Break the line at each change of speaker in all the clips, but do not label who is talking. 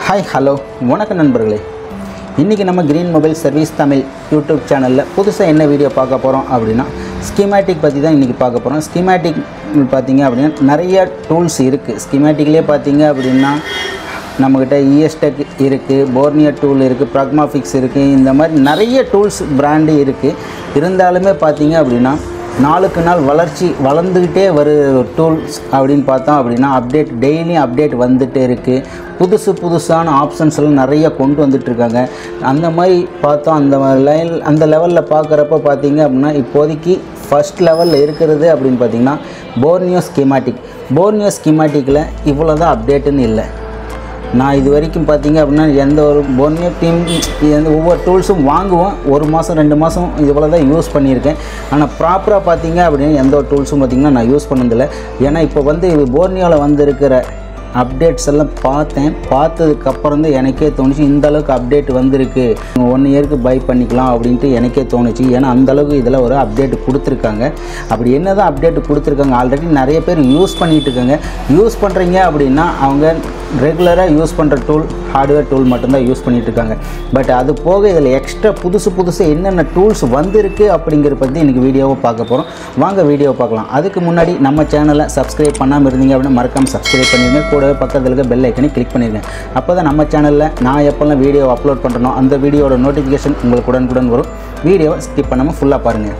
Hi hello வணக்கம் நண்பர்களே இன்றைக்கி நம்ம green mobile service Tamil YouTube சேனலில் புதுசாக என்ன வீடியோ பார்க்க போகிறோம் அப்படின்னா ஸ்கீமேட்டிக் பற்றி தான் இன்றைக்கி பார்க்க போகிறோம் ஸ்கீமேட்டிக் பார்த்தீங்க அப்படின்னா நிறைய டூல்ஸ் இருக்குது ஸ்கீமேட்டிக்லேயே பார்த்தீங்க அப்படின்னா நம்மக்கிட்ட இஎஸ்டெக் இருக்குது போர்னியா டூல் இருக்குது ப்ராக்மாஃபிக்ஸ் இருக்குது இந்த மாதிரி நிறைய டூல்ஸ் பிராண்டு இருக்குது இருந்தாலுமே பார்த்தீங்க அப்படின்னா நாளுக்கு நாள் வளர்ச்சி வளர்ந்துக்கிட்டே வருகிற டூல்ஸ் அப்படின்னு பார்த்தோம் அப்படின்னா அப்டேட் டெய்லியும் அப்டேட் வந்துகிட்டே இருக்குது புதுசு புதுசான ஆப்ஷன்ஸ் எல்லாம் நிறைய கொண்டு வந்துட்டு இருக்காங்க அந்த மாதிரி பார்த்தோம் அந்த லைன் அந்த லெவலில் பார்க்குறப்ப பார்த்தீங்க அப்படின்னா இப்போதைக்கு ஃபஸ்ட் லெவலில் இருக்கிறது அப்படின்னு பார்த்தீங்கன்னா போர்னியோ ஸ்கீமாட்டிக் போர்னியோ ஸ்கீமாட்டிக்கில் இவ்வளோ தான் அப்டேட்டுன்னு இல்லை நான் இது வரைக்கும் பார்த்தீங்க அப்படின்னா எந்த ஒரு பொன்னிய டீம் எந்த ஒவ்வொரு டூல்ஸும் வாங்குவோம் ஒரு மாதம் ரெண்டு மாதம் இவ்வளோ தான் யூஸ் பண்ணியிருக்கேன் ஆனால் ப்ராப்பராக பார்த்தீங்க அப்படின்னா எந்த ஒரு டூல்ஸும் பார்த்தீங்கன்னா நான் யூஸ் பண்ணதில்லை ஏன்னா இப்போ வந்து போர்னியோவில் வந்திருக்கிற அப்டேட்ஸ் எல்லாம் பார்த்தேன் பார்த்ததுக்கப்புறம் தான் எனக்கே தோணுச்சு இந்த அளவுக்கு அப்டேட் வந்திருக்கு ஒன் இயருக்கு பை பண்ணிக்கலாம் அப்படின்ட்டு எனக்கே தோணுச்சு ஏன்னா அந்த அளவுக்கு இதில் ஒரு அப்டேட் கொடுத்துருக்காங்க அப்படி என்ன தான் அப்டேட் கொடுத்துருக்காங்க ஆல்ரெடி நிறைய பேர் யூஸ் பண்ணிகிட்டு இருக்காங்க யூஸ் பண்ணுறீங்க அப்படின்னா அவங்க ரெகுலராக யூஸ் பண்ணுற டூல் ஹார்ட்வேர் டூல் மட்டும்தான் யூஸ் பண்ணிட்டு இருக்காங்க பட் அது போக இதில் எக்ஸ்ட்ரா புதுசு புதுசு என்னென்ன டூல்ஸ் வந்திருக்கு அப்படிங்கிற பற்றி இன்றைக்கி வீடியோவை பார்க்க போகிறோம் வாங்க வீடியோ பார்க்கலாம் அதுக்கு முன்னாடி நம்ம சேனலை சப்ஸ்கிரைப் பண்ணாமல் இருந்தீங்க அப்படின்னா மறக்காம சப்ஸ்கிரைப் பண்ணிடுங்க கூடவே பக்கத்தில் இருக்க பெல் ஐக்கனை கிளிக் பண்ணிடுங்க அப்போ தான் நம்ம சேனலில் நான் எப்போல்லாம் வீடியோ அப்லோட் பண்ணுறனோ அந்த வீடியோட நோட்டிஃபிகேஷன் உங்களுக்கு உடனுக்குடன் வரும் வீடியோவை ஸ்கிப் பண்ணாமல் ஃபுல்லாக பாருங்கள்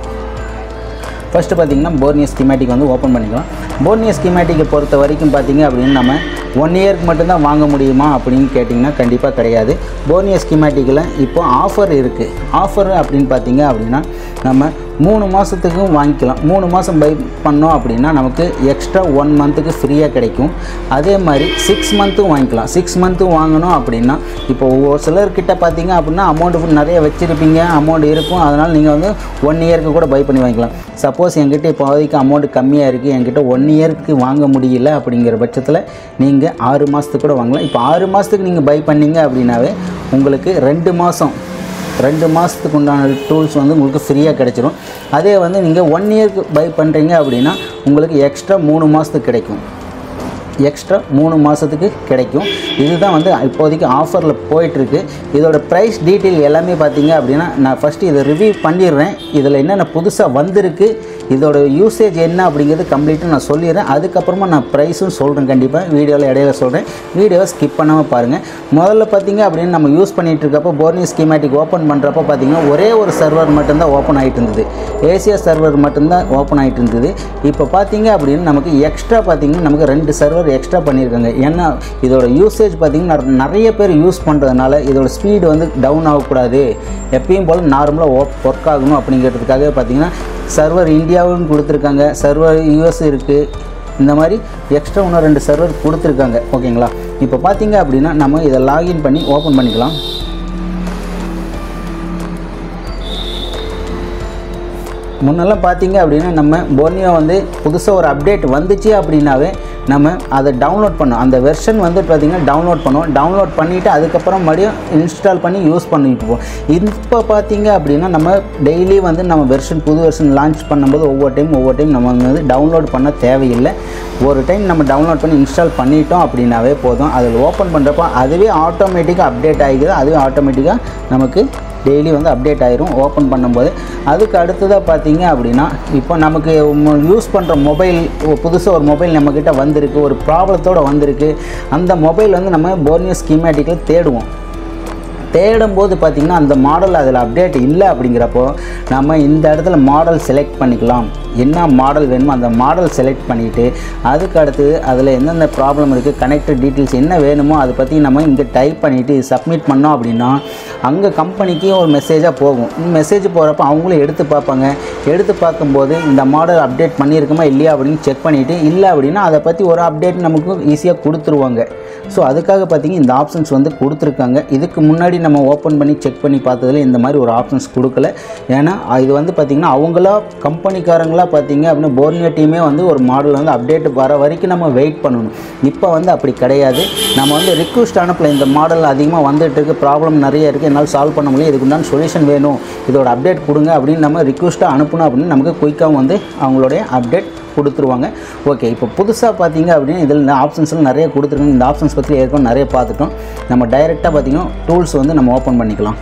ஃபஸ்ட்டு பார்த்தீங்கன்னா போர்னிய ஸ்கீமேட்டிக் வந்து ஓப்பன் பண்ணிக்கலாம் போர்னிய ஸ்கீமேட்டிக்கை பொறுத்த வரைக்கும் பார்த்தீங்க அப்படின்னு நம்ம ஒன் இயருக்கு மட்டும்தான் வாங்க முடியுமா அப்படின்னு கேட்டிங்கன்னா கண்டிப்பாக கிடையாது போர்னிய ஸ்கீமேட்டிக்கில் இப்போ ஆஃபர் இருக்குது ஆஃபர் அப்படின்னு பார்த்தீங்க அப்படின்னா நம்ம மூணு மாதத்துக்கும் வாங்கிக்கலாம் மூணு மாதம் பை பண்ணோம் அப்படின்னா நமக்கு எக்ஸ்ட்ரா ஒன் மந்த்துக்கு ஃப்ரீயாக கிடைக்கும் அதே மாதிரி சிக்ஸ் மந்த்தும் வாங்கிக்கலாம் சிக்ஸ் மந்த்தும் வாங்கணும் அப்படின்னா இப்போ ஒவ்வொரு சிலர்கிட்ட பார்த்தீங்க அப்படின்னா அமௌண்ட் நிறைய வச்சுருப்பீங்க அமௌண்ட் இருக்கும் அதனால் நீங்கள் வந்து ஒன் இயருக்கு கூட பை பண்ணி வாங்கிக்கலாம் சப்போஸ் என்கிட்ட இப்போதைக்கு அமௌண்ட் கம்மியாக இருக்குது என்கிட்ட ஒன் இயருக்கு வாங்க முடியல அப்படிங்கிற பட்சத்தில் நீங்கள் ஆறு மாதத்துக்கு கூட வாங்கலாம் இப்போ ஆறு மாதத்துக்கு நீங்கள் பை பண்ணீங்க அப்படின்னாவே உங்களுக்கு ரெண்டு மாதம் ரெண்டு மாதத்துக்கு உண்டான டூல்ஸ் வந்து உங்களுக்கு ஃப்ரீயாக கிடைச்சிரும் அதே வந்து நீங்கள் ஒன் இயருக்கு பை பண்ணுறீங்க அப்படின்னா உங்களுக்கு எக்ஸ்ட்ரா மூணு மாதத்துக்கு கிடைக்கும் எக்ஸ்ட்ரா மூணு மாதத்துக்கு கிடைக்கும் இதுதான் வந்து இப்போதைக்கு ஆஃபரில் போயிட்டுருக்கு இதோட ப்ரைஸ் டீட்டெயில் எல்லாமே பார்த்தீங்க அப்படின்னா நான் ஃபஸ்ட்டு இதை ரிவ்யூ பண்ணிடுறேன் இதில் என்னென்ன புதுசாக வந்திருக்கு இதோட யூசேஜ் என்ன அப்படிங்கிறது கம்ப்ளீட்டாக நான் சொல்லிடுறேன் அதுக்கப்புறமா நான் ப்ரைஸும் சொல்கிறேன் கண்டிப்பாக வீடியோவில் இடையில சொல்கிறேன் வீடியோவை ஸ்கிப் பண்ணாமல் பாருங்கள் முதல்ல பார்த்தீங்க அப்படின்னு நம்ம யூஸ் பண்ணிகிட்டு இருக்கப்போ போர்னி ஸ்கீமேட்டிக் ஓப்பன் பண்ணுறப்போ பார்த்தீங்கன்னா ஒரே ஒரு சர்வர் மட்டும்தான் ஓப்பன் ஆகிட்டு இருந்தது ஏசியா சர்வர் மட்டும்தான் ஓப்பன் ஆகிட்டு இருந்தது இப்போ பார்த்தீங்க அப்படின்னு நமக்கு எக்ஸ்ட்ரா பார்த்தீங்கன்னா நமக்கு ரெண்டு சர்வர் எக்ஸ்ட்ரா பண்ணியிருக்காங்க ஏன்னா இதோட யூசேஜ் பார்த்தீங்கன்னா நிறைய பேர் யூஸ் பண்ணுறதுனால இதோட ஸ்பீடு வந்து டவுன் ஆகக்கூடாது எப்பயும் போல் நார்மலாக ஒர்க் ஆகணும் அப்படிங்கிறதுக்காக பார்த்தீங்கன்னா சர்வர் இந்தியாவும் கொடுத்துருக்காங்க சர்வர் யூஎஸ் இருக்குது இந்த மாதிரி எக்ஸ்ட்ரா இன்னும் ரெண்டு சர்வர் கொடுத்துருக்காங்க ஓகேங்களா இப்போ பார்த்தீங்க அப்படின்னா நம்ம இதை லாகின் பண்ணி ஓப்பன் பண்ணிக்கலாம் முன்னெல்லாம் பார்த்தீங்க அப்படின்னா நம்ம போர்னியோ வந்து புதுசாக ஒரு அப்டேட் வந்துச்சு அப்படின்னாவே நம்ம அதை டவுன்லோட் பண்ணோம் அந்த வெர்ஷன் வந்து பார்த்திங்கன்னா டவுன்லோட் பண்ணுவோம் டவுன்லோட் பண்ணிவிட்டு அதுக்கப்புறம் மறுபடியும் இன்ஸ்டால் பண்ணி யூஸ் பண்ணிட்டு போவோம் இப்போ பார்த்தீங்க அப்படின்னா நம்ம டெய்லி வந்து நம்ம வெர்ஷன் புது வெர்ஷன் லான்ச் பண்ணும்போது ஒவ்வொரு டைம் ஒவ்வொரு டைம் நம்ம வந்து டவுன்லோட் பண்ண தேவையில்லை ஒரு டைம் நம்ம டவுன்லோட் பண்ணி இன்ஸ்டால் பண்ணிட்டோம் அப்படின்னாவே போதும் அதில் ஓப்பன் பண்ணுறப்போ அதுவே ஆட்டோமேட்டிக்காக அப்டேட் ஆகிக்குது அதுவே ஆட்டோமேட்டிக்காக நமக்கு டெய்லி வந்து அப்டேட் ஆயிரும் ஓப்பன் பண்ணும்போது அதுக்கு அடுத்ததாக பார்த்தீங்க அப்படின்னா இப்போ நமக்கு யூஸ் பண்ணுற மொபைல் புதுசாக ஒரு மொபைல் நம்மக்கிட்ட வந்திருக்கு ஒரு ப்ராப்ளத்தோடு வந்திருக்கு அந்த மொபைல் வந்து நம்ம போர்னியோ ஸ்கீமேட்டிக்கில் தேடுவோம் தேடும்போது பார்த்திங்கன்னா அந்த மாடல் அதில் அப்டேட் இல்லை அப்படிங்கிறப்போ நம்ம இந்த இடத்துல மாடல் செலக்ட் பண்ணிக்கலாம் என்ன மாடல் வேணுமோ அந்த மாடல் செலக்ட் பண்ணிவிட்டு அதுக்கு அடுத்து அதில் எந்தெந்த ப்ராப்ளம் இருக்குது கனெக்டட் டீட்டெயில்ஸ் என்ன வேணுமோ அதை பற்றி நம்ம இங்கே டைப் பண்ணிவிட்டு சப்மிட் பண்ணோம் அப்படின்னா அங்கே கம்பெனிக்கு ஒரு மெசேஜாக போகும் மெசேஜ் போகிறப்ப அவங்களும் எடுத்து பார்ப்பாங்க எடுத்து பார்க்கும்போது இந்த மாடல் அப்டேட் பண்ணியிருக்குமா இல்லையா அப்படின்னு செக் பண்ணிவிட்டு இல்லை அப்படின்னா அதை பற்றி ஒரு அப்டேட் நமக்கு ஈஸியாக கொடுத்துருவாங்க ஸோ அதுக்காக பார்த்தீங்கன்னா இந்த ஆப்ஷன்ஸ் வந்து கொடுத்துருக்காங்க இதுக்கு முன்னாடி நம்ம ஓப்பன் பண்ணி செக் பண்ணி பார்த்ததுல இந்த மாதிரி ஒரு ஆப்ஷன்ஸ் கொடுக்கல ஏன்னா இது வந்து பார்த்திங்கன்னா அவங்களா கம்பெனிக்காரங்களா பார்த்தீங்க அப்படின்னா போர்னியோ டீமே வந்து ஒரு மாடல் வந்து அப்டேட் வர வரைக்கும் நம்ம வெயிட் பண்ணணும் இப்போ வந்து அப்படி கிடையாது நம்ம வந்து ரிக்வஸ்ட் அனுப்பல இந்த மாடல் அதிகமாக வந்துட்டு இருக்கு ப்ராப்ளம் நிறைய இருக்குது என்னால் சால்வ் பண்ண முடியும் இதுக்கு உண்டான சொல்யூஷன் வேணும் இதோட அப்டேட் கொடுங்க அப்படின்னு நம்ம ரிக்வஸ்ட்டாக அனுப்பணும் அப்படின்னு நமக்கு குயிக்காக வந்து அவங்களுடைய அப்டேட் கொடுத்துருவாங்க ஓகே இப்போ புதுசாக பார்த்தீங்க அப்படின்னா இதில் ஆப்ஷன்ஸ்லாம் நிறைய கொடுத்துருக்காங்க இந்த ஆப்ஷன்ஸ் பற்றி ஏற்கனவே நிறைய பார்த்துட்டோம் நம்ம டைரெக்டாக பார்த்தீங்கன்னா டூல்ஸ் வந்து நம்ம ஓப்பன் பண்ணிக்கலாம்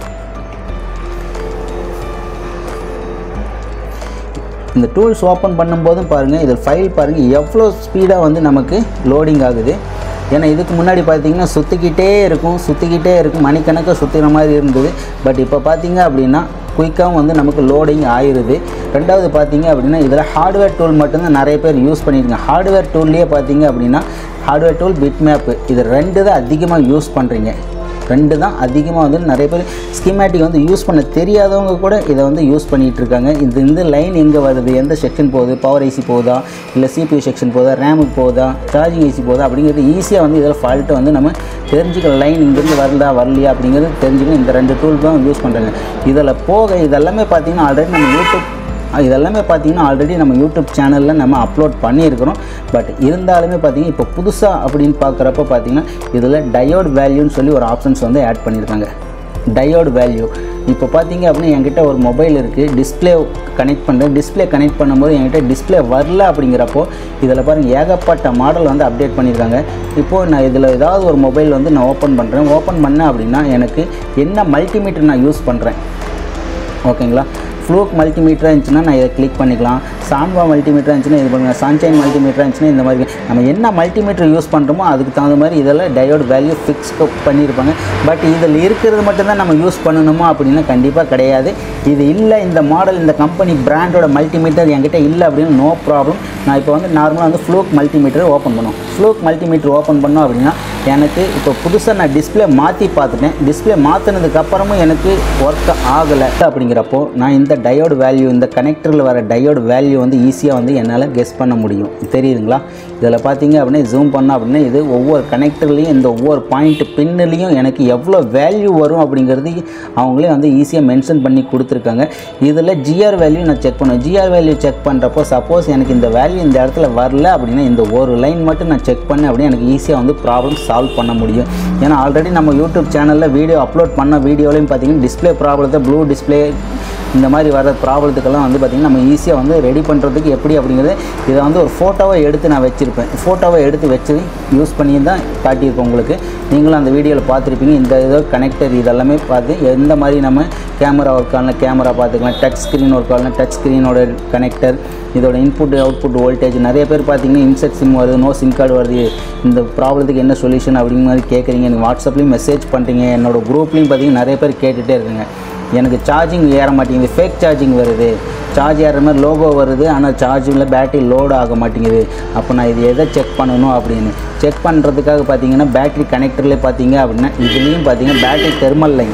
இந்த டூல்ஸ் ஓப்பன் பண்ணும்போதும் பாருங்கள் இதில் ஃபைல் பாருங்கள் எவ்வளோ ஸ்பீடாக வந்து நமக்கு லோடிங் ஆகுது ஏன்னா இதுக்கு முன்னாடி பார்த்தீங்கன்னா சுற்றிக்கிட்டே இருக்கும் சுற்றிக்கிட்டே இருக்கும் மணிக்கணக்காக சுற்றுற மாதிரி இருந்தது பட் இப்போ பார்த்தீங்க அப்படின்னா குயிக்காகவும் வந்து நமக்கு லோடிங் ஆயிடுது ரெண்டாவது பார்த்தீங்க அப்படின்னா இதில் ஹார்ட்வேர் டூல் மட்டும்தான் நிறைய பேர் யூஸ் பண்ணியிருக்காங்க ஹார்ட்வேர் டூல்லையே பார்த்தீங்க அப்படின்னா ஹார்ட்வேர் டூல் பிட் மேப்பு இது ரெண்டு தான் அதிகமாக யூஸ் பண்ணுறீங்க ரெண்டு தான் அதிகமாக வந்து நிறைய பேர் ஸ்கீமேட்டிக் வந்து யூஸ் பண்ண தெரியாதவங்க கூட இதை வந்து யூஸ் பண்ணிகிட்டு இருக்காங்க இது இந்த லைன் எங்கே வருது எந்த செக்ஷன் போகுது பவர் ஐசி போகுதா இல்லை சிபியூ செக்ஷன் போகுதா ரேமுக்கு போகுதா சார்ஜிங் ஐசி போகுதா அப்படிங்கிறது ஈஸியாக வந்து இதில் ஃபால்ட்டை வந்து நம்ம தெரிஞ்சுக்கலாம் லைன் இங்கேருந்து வரதா வரலையா அப்படிங்கிறது தெரிஞ்சுக்கணும் இந்த ரெண்டு டூல் தான் யூஸ் பண்ணுறாங்க இதில் போக இதெல்லாமே பார்த்தீங்கன்னா ஆல்ரெடி நம்ம யூடியூப் இதெல்லாமே பார்த்தீங்கன்னா ஆல்ரெடி நம்ம யூடியூப் சேனலில் நம்ம அப்லோட் பண்ணியிருக்கிறோம் பட் இருந்தாலுமே பார்த்தீங்கன்னா இப்போ புதுசாக அப்படின்னு பார்க்குறப்ப பார்த்தீங்கன்னா இதில் டயோட் வேல்யூன்னு சொல்லி ஒரு ஆப்ஷன்ஸ் வந்து ஆட் பண்ணியிருக்காங்க டயோட் வேல்யூ இப்போ பார்த்தீங்க அப்படின்னா என்கிட்ட ஒரு மொபைல் இருக்குது டிஸ்ப்ளே கனெக்ட் பண்ணுறேன் டிஸ்ப்ளே கனெக்ட் பண்ணும்போது என்கிட்ட டிஸ்ப்ளே வரல அப்படிங்கிறப்போ இதில் பாருங்கள் ஏகப்பட்ட மாடல் வந்து அப்டேட் பண்ணியிருக்காங்க இப்போது நான் இதில் ஏதாவது ஒரு மொபைல் வந்து நான் ஓப்பன் பண்ணுறேன் ஓப்பன் பண்ணேன் அப்படின்னா எனக்கு என்ன மல்டிமீட்டர் நான் யூஸ் பண்ணுறேன் ஓகேங்களா ஃப்ளூக் மல்டிமீட்டராக இருந்துச்சுன்னா நான் இதை கிளிக் பண்ணிக்கலாம் சான்வா மல்டிமீட்டராக இருந்துச்சுன்னா இது பண்ணுங்கள் சன்ஷைன் மல்டிமீட்டராக இருந்துச்சுன்னா இந்த மாதிரி நம்ம என்ன மல்டிமீட்டர் யூஸ் பண்ணுறோமோ அதுக்கு தகுந்த மாதிரி இதில் டயோட் வேல்யூ ஃபிக்ஸ் பண்ணியிருப்பாங்க பட் இதில் இருக்கிறது மட்டும்தான் நம்ம யூஸ் பண்ணணுமா அப்படின்னா கண்டிப்பாக கிடையாது இது இல்லை இந்த மாடல் இந்த கம்பெனி பிராண்டோட மல்டிமீட்டர் என்கிட்ட இல்லை அப்படின்னு நோ ப்ராப்ளம் நான் இப்போ வந்து நார்மலாக வந்து ஃப்ளூக் மல்டிமீட்டர் ஓப்பன் பண்ணுவோம் ஃப்ளூக் மல்டிமீட்டர் ஓப்பன் பண்ணோம் அப்படின்னா எனக்கு இப்போ புதுசாக நான் டிஸ்ப்ளே மாற்றி பார்த்துட்டேன் டிஸ்ப்ளே மாற்றினதுக்கு அப்புறமும் எனக்கு ஒர்க் ஆகலை அப்படிங்கிறப்போ நான் இந்த டயோடு வேல்யூ இந்த கனெக்டரில் வர டயோடு வேல்யூ வந்து ஈஸியாக வந்து என்னால் கெஸ் பண்ண முடியும் தெரியுதுங்களா இதில் பார்த்தீங்க அப்படின்னா ஜூம் பண்ணோம் அப்படின்னா இது ஒவ்வொரு கனெக்டர்லேயும் இந்த ஒவ்வொரு பாயிண்ட் பின்னுலேயும் எனக்கு எவ்வளோ வேல்யூ வரும் அப்படிங்கிறது அவங்களே வந்து ஈஸியாக மென்ஷன் பண்ணி கொடுத்துருக்காங்க இதில் ஜிஆர் வேல்யூ நான் செக் பண்ணுவேன் ஜிஆர் வேல்யூ செக் பண்ணுறப்போ சப்போஸ் எனக்கு இந்த வேல்யூ இந்த இடத்துல வரல அப்படின்னா இந்த ஒரு லைன் மட்டும் நான் செக் பண்ணேன் அப்படின்னா எனக்கு ஈஸியாக வந்து ப்ராப்ளம் சால்வ் பண்ண முடியும் ஏன்னா ஆல்ரெடி நம்ம யூடியூப் சேனலில் வீடியோ அப்லோட் பண்ண வீடியோலையும் பார்த்தீங்கன்னா டிஸ்ப்ளே ப்ராப்ளத்தை ப்ளூ டிஸ்ப்ளே இந்த மாதிரி வர ப்ராப்ளத்துக்கெல்லாம் வந்து பார்த்திங்கன்னா நம்ம ஈஸியாக வந்து ரெடி பண்ணுறதுக்கு எப்படி அப்படிங்கிறது இதை வந்து ஒரு ஃபோட்டோவை எடுத்து நான் வச்சுருப்பேன் ஃபோட்டோவை எடுத்து வச்சு யூஸ் பண்ணி தான் காட்டியிருப்பேன் உங்களுக்கு நீங்களும் அந்த வீடியோவில் பார்த்துருப்பீங்க இந்த இதோ கனெக்டர் இதெல்லாமே பார்த்து எந்த மாதிரி நம்ம கேமரா ஒர்க் ஆகலாம் கேமரா பார்த்துக்கலாம் டச் ஸ்க்ரீன் ஒர்க் ஆகலாம் டச் ஸ்க்ரீனோட கனெக்டர் இதோட இன்புட் அவுட்புட் வோல்டேஜ் நிறைய பேர் பார்த்தீங்கன்னா இன்செட் சிம் வருது நோ சிம் கார்டு வருது இந்த ப்ராப்ளத்துக்கு என்ன சொல்யூஷன் அப்படிங்கிற மாதிரி கேட்குறீங்க எனக்கு வாட்ஸ்அப்லேயும் மெசேஜ் பண்ணுறீங்க என்னோட குரூப்லேயும் பார்த்தீங்கன்னா நிறைய பேர் கேட்டுகிட்டே இருக்குங்க எனக்கு சார்ஜிங் ஏற மாட்டேங்குது ஃபேக் சார்ஜிங் வருது சார்ஜ் ஏறுற மாதிரி லோகோ வருது ஆனால் சார்ஜிங்கில் பேட்டரி லோடு ஆக மாட்டேங்குது அப்போ நான் இது எதை செக் பண்ணணும் அப்படின்னு செக் பண்ணுறதுக்காக பார்த்தீங்கன்னா பேட்டரி கனெக்டர்லேயே பார்த்தீங்க அப்படின்னா இதுலேயும் பார்த்தீங்கன்னா battery thermal line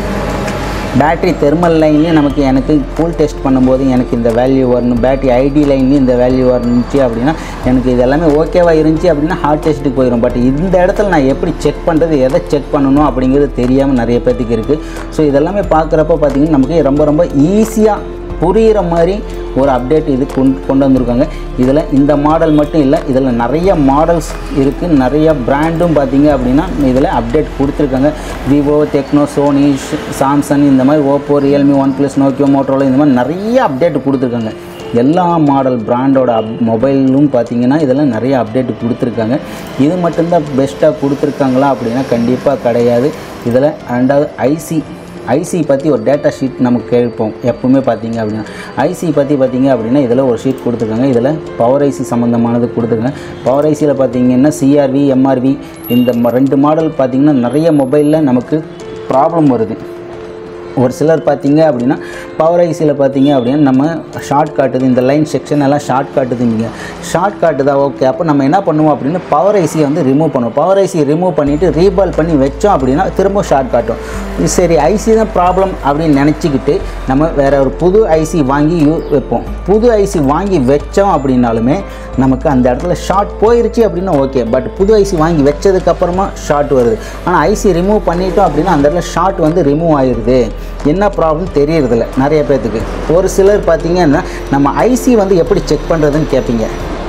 battery thermal லைன்லேயும் நமக்கு எனக்கு கூல் டெஸ்ட் பண்ணும்போது எனக்கு இந்த வேல்யூ வரணும் பேட்டரி ஐடி லைன்லேயும் இந்த வேல்யூ வரணுச்சு அப்படின்னா எனக்கு இது எல்லாமே ஓகேவாக இருந்துச்சு அப்படின்னா ஹார்ட் டெஸ்ட்டுக்கு போயிடும் பட் இந்த இடத்துல நான் எப்படி செக் பண்ணுறது எதை செக் பண்ணணும் அப்படிங்கிறது தெரியாமல் நிறைய பேர்த்துக்கு இருக்குது ஸோ இதெல்லாமே பார்க்குறப்ப பார்த்தீங்கன்னா நமக்கு ரொம்ப ரொம்ப ஈஸியாக புரிகிற மாதிரி ஒரு அப்டேட் இது கொண்டு கொண்டு வந்திருக்காங்க இதில் இந்த மாடல் மட்டும் இல்லை இதில் நிறைய மாடல்ஸ் இருக்குது நிறைய பிராண்டும் பார்த்தீங்க அப்படின்னா இதில் அப்டேட் கொடுத்துருக்காங்க விவோ டெக்னோ சோனி சாம்சங் இந்த மாதிரி Oppo Realme OnePlus Nokia Motorola இந்த மாதிரி நிறைய அப்டேட் கொடுத்துருக்காங்க எல்லா மாடல் பிராண்டோட அப் மொபைலும் பார்த்தீங்கன்னா இதெல்லாம் நிறைய அப்டேட் கொடுத்துருக்காங்க இது மட்டும்தான் பெஸ்ட்டாக கொடுத்துருக்காங்களா அப்படின்னா கண்டிப்பாக கிடையாது இதில் ரெண்டாவது ஐசி ஐசி பற்றி ஒரு டேட்டா ஷீட் நமக்கு கேட்போம் எப்பவுமே பார்த்தீங்க அப்படின்னா ஐசி பற்றி பார்த்தீங்க அப்படின்னா இதில் ஒரு ஷீட் கொடுத்துருக்காங்க இதில் பவர் ஐசி சம்மந்தமானது கொடுத்துருக்காங்க பவர் ஐசியில் பார்த்தீங்கன்னா சிஆர்வி எம்ஆர்வி இந்த ம- ரெண்டு மாடல் பார்த்தீங்கன்னா நிறைய மொபைலில் நமக்கு ப்ராப்ளம் வருது ஒரு சிலர் பார்த்தீங்க அப்படின்னா பவர் ஐசியில் பார்த்தீங்க அப்படின்னா நம்ம ஷார்ட் காட்டுது இந்த லைன் செக்ஷன் எல்லாம் ஷார்ட் காட்டுதுங்க ஷார்ட் காட்டுதா ஓகே அப்போ நம்ம என்ன பண்ணுவோம் அப்படின்னு பவர் ஐசியை வந்து ரிமூவ் பண்ணுவோம் பவர் ஐசியை ரிமூவ் பண்ணிவிட்டு ரீபால் பண்ணி வச்சோம் அப்படின்னா திரும்ப ஷார்ட் காட்டும் இது சரி ஐசி தான் ப்ராப்ளம் அப்படின்னு நினச்சிக்கிட்டு நம்ம வேற ஒரு புது ஐசி வாங்கி யூ வைப்போம் புது ஐசி வாங்கி வச்சோம் அப்படின்னாலுமே நமக்கு அந்த இடத்துல ஷார்ட் போயிருச்சு அப்படின்னா ஓகே பட் புது ஐசி வாங்கி வச்சதுக்கப்புறமா ஷார்ட் வருது ஆனால் ஐசி ரிமூவ் பண்ணிட்டோம் அப்படின்னா அந்த இடத்துல ஷார்ட் வந்து ரிமூவ் ஆயிடுது என்ன ப்ராப்ளம் தெரியறதில்ல நிறைய பேர்த்துக்கு ஒரு சிலர் பார்த்தீங்கன்னா நம்ம ஐசி வந்து எப்படி செக் பண்ணுறதுன்னு கேட்பீங்க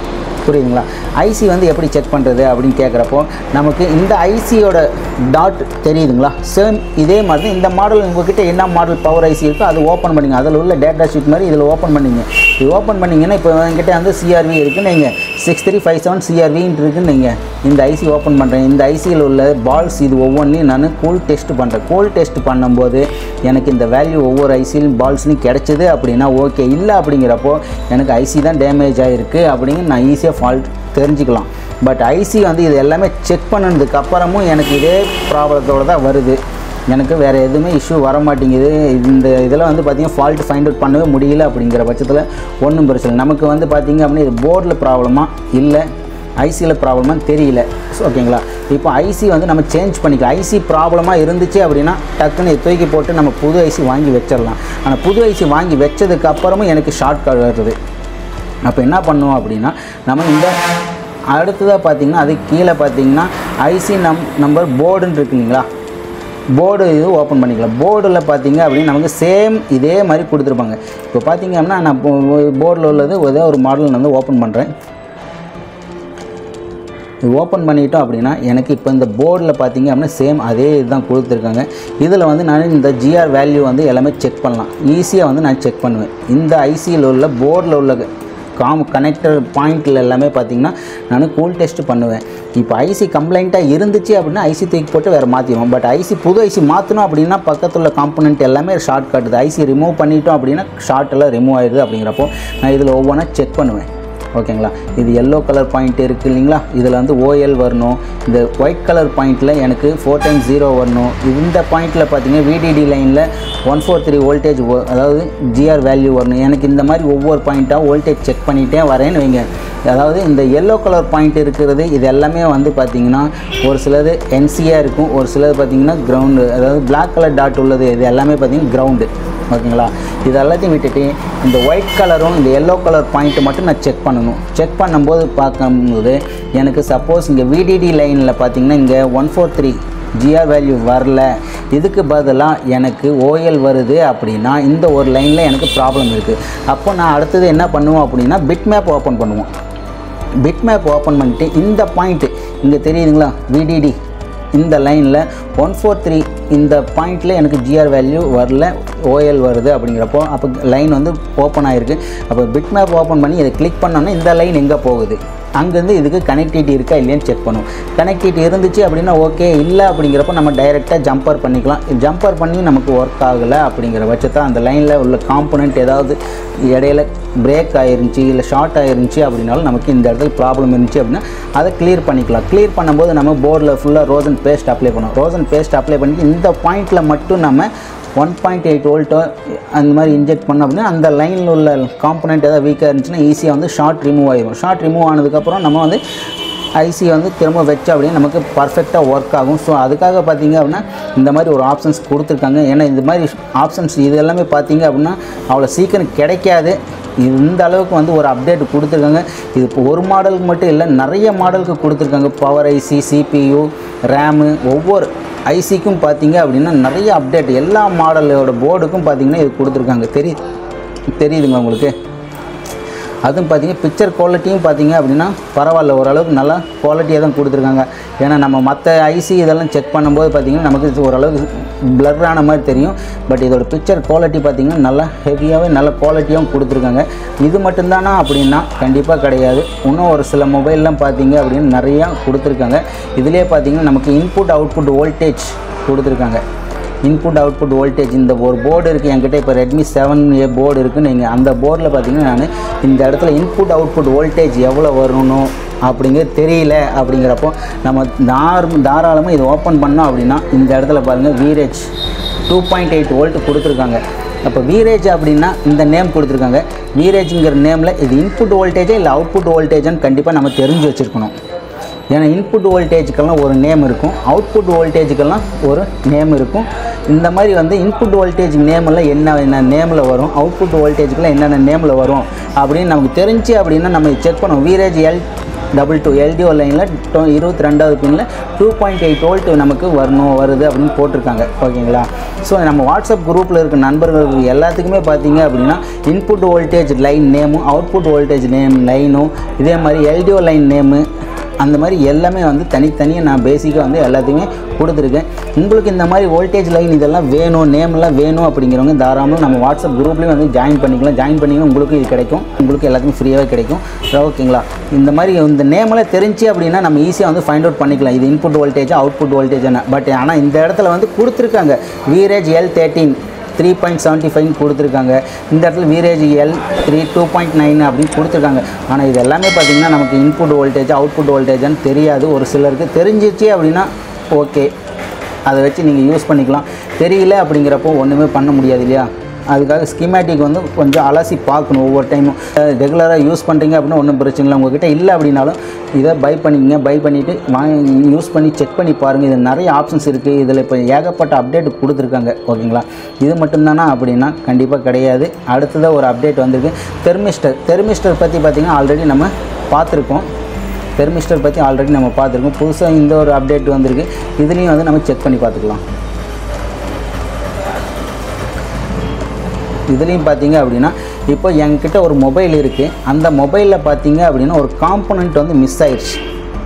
புரியுதுங்களா ஐசி வந்து எப்படி செக் பண்ணுறது அப்படின்னு கேட்குறப்போ நமக்கு இந்த ஐசியோட டாட் தெரியுதுங்களா சேம் இதே மாதிரி தான் இந்த மாடல் உங்ககிட்ட என்ன மாடல் பவர் ஐசி இருக்கோ அது ஓப்பன் பண்ணிங்க அதில் உள்ள டேட்டா ஷீட் மாதிரி இதில் ஓப்பன் பண்ணிங்க இது ஓப்பன் பண்ணிங்கன்னா இப்போ என்கிட்ட வந்து சிஆர்வி இருக்குன்னு நீங்கள் சிக்ஸ் த்ரீ ஃபைவ் செவன் சிஆர்வின்னு இருக்குன்னு நீங்கள் இந்த ஐசி ஓப்பன் பண்ணுறேன் இந்த ஐசியில் உள்ள பால்ஸ் இது ஒவ்வொன்றையும் நான் கூல் டெஸ்ட் பண்ணுறேன் கூல் டெஸ்ட் பண்ணும்போது எனக்கு இந்த வேல்யூ ஒவ்வொரு ஐசியிலும் பால்ஸ்லையும் கிடைச்சது அப்படின்னா ஓகே இல்லை அப்படிங்கிறப்போ எனக்கு ஐசி தான் டேமேஜ் ஆகிருக்கு அப்படிங்க நான் ஈஸியாக ஃபால்ட் தெரிஞ்சுக்கலாம் பட் ஐசி வந்து இது எல்லாமே செக் பண்ணதுக்கு அப்புறமும் எனக்கு இதே ப்ராப்ளத்தோடு தான் வருது எனக்கு வேறு எதுவுமே இஷ்யூ வர மாட்டேங்குது இந்த இதில் வந்து பார்த்திங்கன்னா ஃபால்ட் ஃபைண்ட் அவுட் பண்ணவே முடியல அப்படிங்கிற பட்சத்தில் ஒன்றும் பிரச்சனை இல்லை. நமக்கு வந்து பார்த்திங்க அப்படின்னா இது போர்டில் ப்ராப்ளமா இல்லை ஐசியில் ப்ராப்ளமாக தெரியல ஓகேங்களா இப்போ ஐசி வந்து நம்ம சேஞ்ச் பண்ணிக்கலாம் ஐசி ப்ராப்ளமாக இருந்துச்சு அப்படின்னா டக்குன்னு இதை தூக்கி போட்டு நம்ம புது ஐசி வாங்கி வச்சிடலாம் ஆனால் புது ஐசி வாங்கி வச்சதுக்கு அப்புறமும் எனக்கு ஷார்ட் கட் வருது அப்போ என்ன பண்ணுவோம் அப்படின்னா நம்ம இந்த அடுத்ததாக பார்த்தீங்கன்னா அது கீழே பார்த்தீங்கன்னா ஐசி நம் நம்பர் போர்டுன்னு இருக்கு இல்லைங்களா போர்டு இது ஓப்பன் பண்ணிக்கலாம் போர்டில் பார்த்தீங்க அப்படின்னு நமக்கு சேம் இதே மாதிரி கொடுத்துருப்பாங்க இப்போ பார்த்தீங்க அப்படின்னா நான் போர்டில் உள்ளது ஏதோ ஒரு மாடல் நான் வந்து ஓப்பன் பண்ணுறேன் இது ஓப்பன் பண்ணிட்டோம் அப்படின்னா எனக்கு இப்போ இந்த போர்டில் பார்த்தீங்க அப்படின்னா சேம் அதே இதுதான் கொடுத்துருக்காங்க இதில் வந்து நான் இந்த ஜிஆர் வேல்யூ வந்து எல்லாமே செக் பண்ணலாம் ஈஸியாக வந்து நான் செக் பண்ணுவேன் இந்த ஐசியில் உள்ள போர்டில் உள்ள காம் கனெக்டர் பாயிண்டில் எல்லாமே பார்த்தீங்கன்னா நான் கூல் டெஸ்ட் பண்ணுவேன் இப்போ ஐசி கம்ப்ளைண்ட்டாக இருந்துச்சு அப்படின்னா ஐசி தூக்கி போட்டு வேறு மாற்றிடுவோம் பட் ஐசி புது ஐசி மாற்றணும் அப்படின்னா பக்கத்தில் உள்ள காம்பனண்ட் எல்லாமே ஷார்ட் கட்டுது ஐசி ரிமூவ் பண்ணிட்டோம் அப்படின்னா ஷார்ட் எல்லாம் ரிமூவ் ஆயிடுது அப்படிங்கிறப்போ நான் இதில் ஒவ்வொன்றா செக் பண்ணுவேன் ஓகேங்களா இது எல்லோ கலர் பாயிண்ட் இருக்குது இல்லைங்களா இதில் வந்து ஓஎல் வரணும் இந்த ஒயிட் கலர் பாயிண்ட்டில் எனக்கு ஃபோர் டைம் ஜீரோ வரணும் இந்த பாயிண்ட்டில் பார்த்தீங்கன்னா விடிடி லைனில் ஒன் ஃபோர் த்ரீ வோல்டேஜ் அதாவது ஜிஆர் வேல்யூ வரணும் எனக்கு இந்த மாதிரி ஒவ்வொரு பாயிண்ட்டாக வோல்டேஜ் செக் பண்ணிகிட்டே வரேன்னு வைங்க அதாவது இந்த எல்லோ கலர் பாயிண்ட் இருக்கிறது இது எல்லாமே வந்து பார்த்திங்கன்னா ஒரு சிலது என்சியாக இருக்கும் ஒரு சிலது பார்த்திங்கன்னா கிரவுண்டு அதாவது பிளாக் கலர் டாட் உள்ளது இது எல்லாமே பார்த்திங்கன்னா கிரவுண்டு ஓகேங்களா இது எல்லாத்தையும் விட்டுட்டு இந்த ஒயிட் கலரும் இந்த எல்லோ கலர் பாயிண்ட்டு மட்டும் நான் செக் பண்ணணும் செக் பண்ணும்போது பார்க்கும்போது எனக்கு சப்போஸ் இங்கே விடிடி லைனில் பார்த்தீங்கன்னா இங்கே one four three GR value வரல இதுக்கு பதிலாக எனக்கு ஓஎல் வருது அப்படின்னா இந்த ஒரு லைனில் எனக்கு ப்ராப்ளம் இருக்குது அப்போ நான் அடுத்தது என்ன பண்ணுவோம் அப்படின்னா பிட் மேப் ஓப்பன் பண்ணுவோம் பிட் மேப் ஓப்பன் பண்ணிட்டு இந்த பாயிண்ட்டு இங்கே தெரியுதுங்களா விடிடி இந்த லைனில் ஒன் ஃபோர் த்ரீ இந்த பாயிண்டில் எனக்கு ஜிஆர் வேல்யூ வரல ஓஎல் வருது அப்படிங்கிறப்போ அப்போ லைன் வந்து ஓப்பன் ஆகிருக்கு அப்போ பிட் மேப் ஓப்பன் பண்ணி இதை கிளிக் பண்ணோன்னா இந்த லைன் எங்கே போகுது அங்கேருந்து இதுக்கு கனெக்டிவிட்டி இருக்கா இல்லையான்னு செக் பண்ணுவோம் கனெக்டிவிட்டி இருந்துச்சு அப்படின்னா ஓகே இல்லை அப்படிங்கிறப்ப நம்ம டைரெக்டாக ஜம்பர் பண்ணிக்கலாம் ஜம்பர் பண்ணி நமக்கு ஒர்க் ஆகலை அப்படிங்கிற பட்சத்தை அந்த லைனில் உள்ள காம்பனண்ட் ஏதாவது இடையில பிரேக் ஆயிருந்துச்சு இல்லை ஷார்ட் ஆயிருந்துச்சு அப்படின்னாலும் நமக்கு இந்த இடத்துல ப்ராப்ளம் இருந்துச்சு அப்படின்னா அதை கிளியர் பண்ணிக்கலாம் கிளியர் பண்ணும்போது நம்ம போர்டில் ஃபுல்லாக ரோசன் பேஸ்ட் அப்ளை பண்ணுவோம் ரோசன் பேஸ்ட் அப்ளை பண்ணிட்டு இந்த பாயிண்டில் மட்டும் நம்ம ஒன் பாயிண்ட் எயிட் வோல்ட்டோ அந்த மாதிரி இன்ஜெக்ட் பண்ணோம் அப்படின்னா அந்த லைனில் உள்ள காம்பனண்ட் ஏதாவது வீக்காக இருந்துச்சுன்னா ஈஸியாக வந்து ஷார்ட் ரிமூவ் ஆயிடும் ஷார்ட் ரிமூவ் ஆனதுக்கப்புறம் நம்ம வந்து ஐசி வந்து திரும்ப வச்சு அப்படியே நமக்கு பர்ஃபெக்டாக ஒர்க் ஆகும் ஸோ அதுக்காக பார்த்தீங்க அப்படின்னா இந்த மாதிரி ஒரு ஆப்ஷன்ஸ் கொடுத்துருக்காங்க ஏன்னா இந்த மாதிரி ஆப்ஷன்ஸ் இது எல்லாமே பார்த்தீங்க அப்படின்னா அவ்வளோ சீக்கிரம் கிடைக்காது இது இந்த அளவுக்கு வந்து ஒரு அப்டேட் கொடுத்துருக்காங்க இது இப்போ ஒரு மாடலுக்கு மட்டும் இல்லை நிறைய மாடலுக்கு கொடுத்துருக்காங்க பவர் ஐசி சிபியு ரேமு ஒவ்வொரு ஐசிக்கும் பார்த்தீங்க அப்படின்னா நிறைய அப்டேட் எல்லா மாடலோட போர்டுக்கும் பார்த்தீங்கன்னா இது கொடுத்துருக்காங்க தெரியுது தெரியுதுங்க உங்களுக்கு அதுவும் பார்த்தீங்க பிக்சர் குவாலிட்டியும் பார்த்தீங்க அப்படின்னா பரவாயில்ல ஓரளவுக்கு நல்லா குவாலிட்டியாக தான் கொடுத்துருக்காங்க ஏன்னா நம்ம மற்ற ஐசி இதெல்லாம் செக் பண்ணும்போது பார்த்தீங்கன்னா நமக்கு இது ஓரளவுக்கு blur ஆன மாதிரி தெரியும் பட் இதோட பிக்சர் குவாலிட்டி பார்த்தீங்கன்னா நல்லா ஹெவியாகவே நல்ல குவாலிட்டியாகவும் கொடுத்துருக்காங்க இது மட்டும்தானா அப்படின்னா கண்டிப்பாக கிடையாது இன்னும் ஒரு சில மொபைல்லாம் பார்த்தீங்க அப்படின்னு நிறையா கொடுத்துருக்காங்க இதுலேயே பார்த்தீங்கன்னா நமக்கு இன்புட் அவுட்புட் வோல்டேஜ் கொடுத்துருக்காங்க இன்புட் அவுட்புட் வோல்டேஜ் இந்த ஒரு போர்டு இருக்குது என்கிட்ட இப்போ ரெட்மி செவன் ஏ போர்டு இருக்குது நீங்கள் அந்த போர்டில் பார்த்தீங்கன்னா நான் இந்த இடத்துல இன்புட் அவுட்புட் வோல்டேஜ் எவ்வளோ வரணும் அப்படிங்கிறது தெரியல அப்படிங்கிறப்போ நம்ம தார் தாராளமாக இதை ஓப்பன் பண்ணோம் அப்படின்னா இந்த இடத்துல பாருங்கள் VREG two point eight volt கொடுத்துருக்காங்க அப்போ வீரேஜ் அப்படின்னா இந்த நேம் கொடுத்துருக்காங்க வீரேஜுங்கிற நேமில் இது இன்புட் வோல்டேஜா இல்லை அவுட்புட் வோல்டேஜான்னு கண்டிப்பாக நம்ம தெரிஞ்சு வச்சுருக்கணும் ஏன்னா இன்புட் வோல்டேஜுக்கெல்லாம் ஒரு நேம் இருக்கும் அவுட்புட் வோல்டேஜுக்கெல்லாம் ஒரு நேம் இருக்கும் இந்த மாதிரி வந்து இன்புட் வோல்டேஜ் நேமெல்லாம் என்ன என்ன நேமில் வரும் அவுட்புட் வோல்டேஜுக்கெல்லாம் என்னென்ன நேமில் வரும் அப்படின்னு நமக்கு தெரிஞ்சு அப்படின்னா நம்ம செக் பண்ணுவோம் VREG L double two LDO லைனில் டோ இருபத்தி ரெண்டாவது பின்னில் டூ பாயிண்ட் எயிட் வோல்ட் நமக்கு வரணும் வருது அப்படின்னு போட்டிருக்காங்க ஓகேங்களா ஸோ நம்ம வாட்ஸ்அப் குரூப்பில் இருக்க நண்பர்கள் எல்லாத்துக்குமே பார்த்தீங்க அப்படின்னா இன்புட் வோல்டேஜ் லைன் நேமும் அவுட்புட் வோல்டேஜ் நேம் லைனும் இதே மாதிரி எல்டிஓ லைன் நேமு அந்த மாதிரி எல்லாமே வந்து தனித்தனியாக நான் பேசிக்காக வந்து எல்லாத்தையுமே கொடுத்துருக்கேன் உங்களுக்கு இந்த மாதிரி வோல்டேஜ் லைன் இதெல்லாம் வேணும் நேம்லாம் வேணும் அப்படிங்கிறவங்க தாராளமாக நம்ம வாட்ஸ்அப் குரூப்லேயும் வந்து ஜாயின் பண்ணிக்கலாம் ஜாயின் பண்ணிங்கன்னா உங்களுக்கு இது கிடைக்கும் உங்களுக்கு எல்லாத்துக்கும் ஃப்ரீயாகவே கிடைக்கும் ஓகேங்களா இந்த மாதிரி இந்த நேமெல்லாம் தெரிஞ்சு அப்படின்னா நம்ம ஈஸியாக வந்து ஃபைண்ட் அவுட் பண்ணிக்கலாம் இது இன்புட் வோல்டேஜ் அவுட்புட் வோல்டேஜ் என்ன பட் ஆனால் இந்த இடத்துல வந்து கொடுத்துருக்காங்க VREG L thirteen three point seventy ஃபைவ்னு கொடுத்துருக்காங்க இந்த இடத்துல VREG L three two point nine அப்படின்னு கொடுத்துருக்காங்க ஆனால் இது எல்லாமே பார்த்திங்கன்னா நமக்கு இன்புட் வோல்டேஜ் அவுட்புட் வோல்டேஜ்னு தெரியாது ஒரு சிலருக்கு தெரிஞ்சிச்சு அப்படின்னா ஓகே அதை வச்சு நீங்கள் யூஸ் பண்ணிக்கலாம் தெரியல அப்படிங்கிறப்போ ஒன்றுமே பண்ண முடியாது இல்லையா அதுக்காக ஸ்கீமேட்டிக் வந்து கொஞ்சம் அலசி பார்க்கணும் ஒவ்வொரு டைமும் ரெகுலராக யூஸ் பண்ணுறீங்க அப்படின்னா ஒன்றும் பிரச்சனை இல்லை உங்ககிட்ட இல்லை அப்படின்னாலும் இதை பை பண்ணிக்கங்க பை பண்ணிவிட்டு வாங்கி யூஸ் பண்ணி செக் பண்ணி பாருங்கள் இது நிறைய ஆப்ஷன்ஸ் இருக்குது இதில் இப்போ ஏகப்பட்ட அப்டேட் கொடுத்துருக்காங்க ஓகேங்களா இது மட்டும்தானா அப்படின்னா கண்டிப்பாக கிடையாது அடுத்ததாக ஒரு அப்டேட் வந்திருக்கு தெர்மிஸ்டர் தெர்மிஸ்டர் பற்றி பார்த்திங்கன்னா ஆல்ரெடி நம்ம பார்த்துருக்கோம் தெர்மிஸ்டர் பற்றி ஆல்ரெடி நம்ம பார்த்துருக்கோம் புதுசாக இந்த ஒரு அப்டேட் வந்திருக்கு இதுலேயும் வந்து நம்ம செக் பண்ணி பார்த்துக்கலாம் இதுலேயும் பார்த்தீங்க அப்படின்னா இப்போ என்கிட்ட ஒரு மொபைல் இருக்குது அந்த மொபைலில் பார்த்தீங்க அப்படின்னா ஒரு காம்பனண்ட் வந்து மிஸ் ஆயிடுச்சு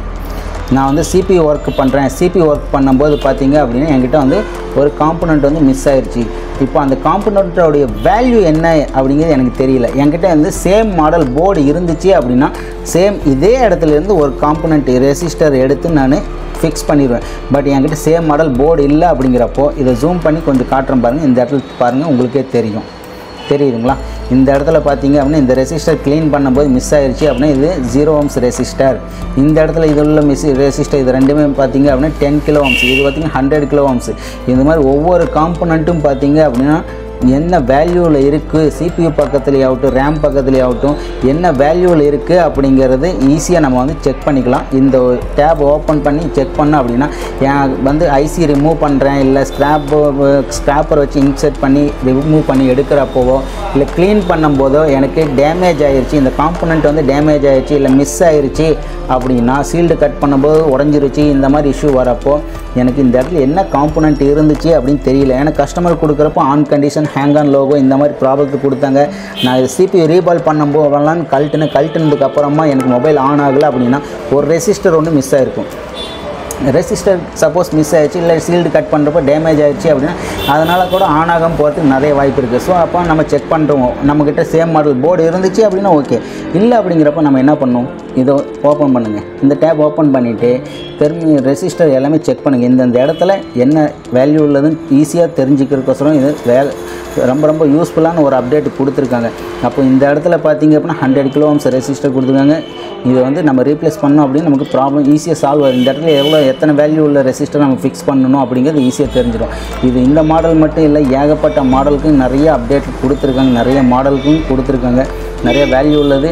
நான் வந்து சிபி ஒர்க் பண்ணுறேன் சிபி ஒர்க் பண்ணும்போது பார்த்தீங்க அப்படின்னா என்கிட்ட வந்து ஒரு காம்பனண்ட் வந்து மிஸ் ஆயிடுச்சு இப்போ அந்த காம்பனண்ட்டோடைய வேல்யூ என்ன அப்படிங்கிறது எனக்கு தெரியல என்கிட்ட வந்து சேம் மாடல் போர்டு இருந்துச்சு அப்படின்னா சேம் இதே இடத்துல இருந்து ஒரு காம்பனண்ட் ரெசிஸ்டர் எடுத்து நான் ஃபிக்ஸ் பண்ணிடுவேன் பட் என்கிட்ட சேம் மாடல் போர்டு இல்லை அப்படிங்கிறப்போ இதை ஜூம் பண்ணி கொஞ்சம் காட்டுறேன் பாருங்கள் இந்த இடத்துல பாருங்கள் உங்களுக்கே தெரியும் தெரியுதுங்களா இந்த இடத்துல பார்த்தீங்க அப்படின்னா இந்த ரெசிஸ்டர் க்ளீன் பண்ணும்போது மிஸ் ஆயிருச்சு அப்படின்னா இது ஜீரோ ஓம்ஸ் ரெசிஸ்டர் இந்த இடத்துல இது உள்ள மிஸ் ரெசிஸ்டர் இது ரெண்டுமே பார்த்தீங்க அப்படின்னா டென் கிலோ ஓம்ஸ் இது பார்த்தீங்கன்னா ஹண்ட்ரட் கிலோ ஓம்ஸ் இந்த மாதிரி ஒவ்வொரு காம்பனண்ட்டும் பார்த்தீங்க அப்படின்னா என்ன வேல்யூவில் இருக்குது சிபியூ பக்கத்துலேயே ஆகட்டும் ரேம் பக்கத்துலேயே ஆகட்டும் என்ன வேல்யூவில் இருக்குது அப்படிங்கிறது ஈஸியாக நம்ம வந்து செக் பண்ணிக்கலாம் இந்த டேப் ஓப்பன் பண்ணி செக் பண்ணோம் அப்படின்னா என் வந்து ஐசி ரிமூவ் பண்ணுறேன் இல்லை ஸ்க்ராப் ஸ்க்ராப்பர் வச்சு இன்செர்ட் பண்ணி ரிமூவ் பண்ணி எடுக்கிறப்போவோ இல்லை க்ளீன் பண்ணும்போதோ எனக்கு டேமேஜ் ஆயிருச்சு இந்த காம்பனண்ட் வந்து டேமேஜ் ஆயிருச்சு இல்லை மிஸ் ஆயிருச்சு அப்படின்னா சீல்டு கட் பண்ணும்போது உடஞ்சிருச்சு இந்த மாதிரி இஷ்யூ வரப்போ எனக்கு இந்த இடத்துல என்ன காம்பனண்ட் இருந்துச்சு அப்படின்னு தெரியல ஏன்னா கஸ்டமர் கொடுக்குறப்போ on condition hang on logo இந்த மாதிரி ப்ராப்ளத்துக்கு கொடுத்தாங்க நான் இது சிபி ரீபால் பண்ணும்போதெல்லாம் கழட்டுன்னு கழட்டுனதுக்கு அப்புறமா எனக்கு மொபைல் ஆன் ஆகலை அப்படின்னா ஒரு ரெசிஸ்டர் ஒன்று மிஸ் ஆயிருக்கும் ரெசிஸ்டர் சப்போஸ் மிஸ் ஆயிடுச்சு இல்லை சீல்டு கட் பண்ணுறப்போ டேமேஜ் ஆயிடுச்சு அப்படின்னா அதனால் கூட ஆன் ஆகாமல் போகிறதுக்கு நிறைய வாய்ப்பு இருக்குது ஸோ அப்போ நம்ம செக் பண்ணுறோம் நம்மக்கிட்ட சேம் மாடல் போர்டு இருந்துச்சு அப்படின்னா ஓகே இல்லை அப்படிங்கிறப்ப நம்ம என்ன பண்ணணும் இதை ஓப்பன் பண்ணுங்கள் இந்த டேப் ஓப்பன் பண்ணிவிட்டு தெர்மி ரெசிஸ்டர் எல்லாமே செக் பண்ணுங்கள் இந்தந்த இடத்துல என்ன வேல்யூ உள்ளதுன்னு ஈஸியாக தெரிஞ்சுக்கிறதுக்கோசரம் இது வேலை ரொம்ப ரொம்ப யூஸ்ஃபுல்லான ஒரு அப்டேட் கொடுத்துருக்காங்க அப்போ இந்த இடத்துல பார்த்தீங்க அப்படின்னா ஹண்ட்ரட் கிலோ ஓம்ஸ் ரெசிஸ்டர் கொடுத்துருக்காங்க இதை வந்து நம்ம ரீப்ளேஸ் பண்ணோம் அப்படின்னு நமக்கு ப்ராப்ளம் ஈஸியாக சால்வ் ஆகும் இந்த இடத்துல எவ்வளோ எத்தனை வேல்யூ உள்ள ரெசிஸ்டர் நம்ம ஃபிக்ஸ் பண்ணணும் அப்படிங்கிறது ஈஸியாக தெரிஞ்சிடும் இது இந்த மாடல் மட்டும் இல்லை ஏகப்பட்ட மாடலுக்கு நிறைய அப்டேட் கொடுத்துருக்காங்க நிறைய மாடலுக்கும் கொடுத்துருக்காங்க நிறைய வேல்யூ உள்ளது